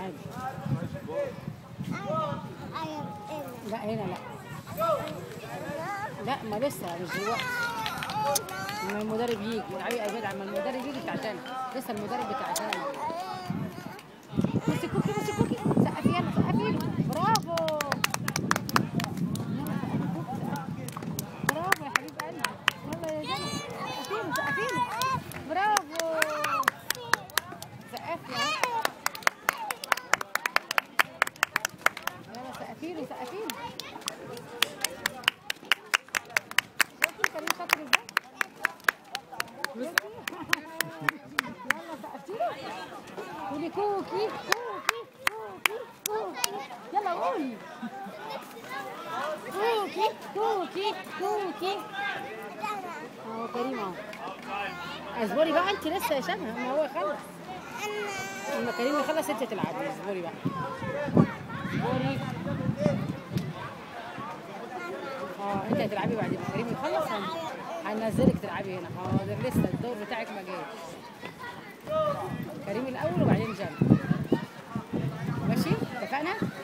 عادي لا هنا لا لا ما لسه مش دلوقتي لما المدرب يجي العبي ابعد عما المدرب يجي بتاعتنا لسه المدرب بتاعتنا بصي كوكي بصي كوكي سقفي يلا سقفي له. برافو يلا سقفي كوكي، سقفي. برافو يا حبيب قلبي يلا يا جنى سقفي له سقفي له برافو سقفي اهو يلا سقفي له سقفي له شوفي كريم شاطر ازاي يلا سقفتي له قولي كوكي كوكي كوكي كوكي يلا قولي كوكي كوكي كوكي اهو كريم اهو اصبري بقى انت لسه يا شمع ما هو يخلص لما كريم يخلص انت تلعبي اصبري بقى اصبري اه انت هتلعبي بعد ما كريم يخلص هن- هننزلك تلعبي هنا حاضر لسه الدور بتاعك ما جاش كريم الاول وبعدين جنب ماشي اتفقنا